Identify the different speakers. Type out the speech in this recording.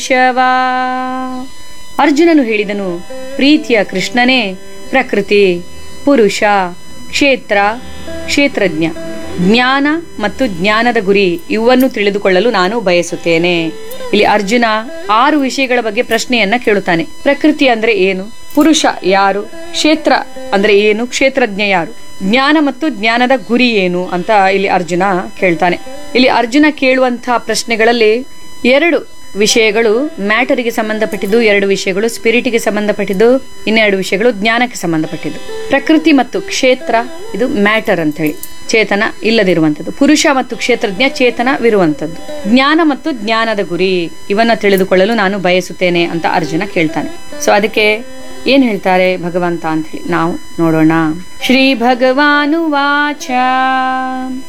Speaker 1: ಶವಾ ಅರ್ಜುನನು ಹೇಳಿದನು ಪ್ರೀತಿಯ ಕೃಷ್ಣನೇ ಪ್ರಕೃತಿ ಪುರುಷ ಕ್ಷೇತ್ರ ಕ್ಷೇತ್ರಜ್ಞ ಜ್ಞಾನ ಮತ್ತು ಜ್ಞಾನದ ಗುರಿ ಇವನ್ನು ತಿಳಿದುಕೊಳ್ಳಲು ನಾನು ಬಯಸುತ್ತೇನೆ ಇಲ್ಲಿ ಅರ್ಜುನ ಆರು ವಿಷಯಗಳ ಬಗ್ಗೆ ಪ್ರಶ್ನೆಯನ್ನ ಕೇಳುತ್ತಾನೆ ಪ್ರಕೃತಿ ಅಂದ್ರೆ ಏನು ಪುರುಷ ಯಾರು ಕ್ಷೇತ್ರ ಅಂದ್ರೆ ಏನು ಕ್ಷೇತ್ರಜ್ಞ ಯಾರು ಜ್ಞಾನ ಮತ್ತು ಜ್ಞಾನದ ಗುರಿ ಏನು ಅಂತ ಇಲ್ಲಿ ಅರ್ಜುನ ಕೇಳ್ತಾನೆ ಇಲ್ಲಿ ಅರ್ಜುನ ಕೇಳುವಂತಹ ಪ್ರಶ್ನೆಗಳಲ್ಲಿ ಎರಡು ವಿಷಯಗಳು ಮ್ಯಾಟರಿಗೆ ಸಂಬಂಧಪಟ್ಟಿದ್ದು ಎರಡು ವಿಷಯಗಳು ಸ್ಪಿರಿಟ್ಗೆ ಸಂಬಂಧಪಟ್ಟಿದ್ದು ಇನ್ನೆರಡು ವಿಷಯಗಳು ಜ್ಞಾನಕ್ಕೆ ಸಂಬಂಧಪಟ್ಟಿದ್ದು ಪ್ರಕೃತಿ ಮತ್ತು ಕ್ಷೇತ್ರ ಇದು ಮ್ಯಾಟರ್ ಅಂತ ಹೇಳಿ ಚೇತನ ಇಲ್ಲದಿರುವಂತದ್ದು ಪುರುಷ ಮತ್ತು ಕ್ಷೇತ್ರಜ್ಞ ಚೇತನವಿರುವಂತದ್ದು ಜ್ಞಾನ ಮತ್ತು ಜ್ಞಾನದ ಗುರಿ ಇವನ್ನ ತಿಳಿದುಕೊಳ್ಳಲು ನಾನು ಬಯಸುತ್ತೇನೆ ಅಂತ ಅರ್ಜುನ ಕೇಳ್ತಾನೆ ಸೊ ಅದಕ್ಕೆ ಏನ್ ಹೇಳ್ತಾರೆ ಭಗವಂತ ಅಂತ ಹೇಳಿ ನಾವು ನೋಡೋಣ ಶ್ರೀ ಭಗವಾನುವಾಚ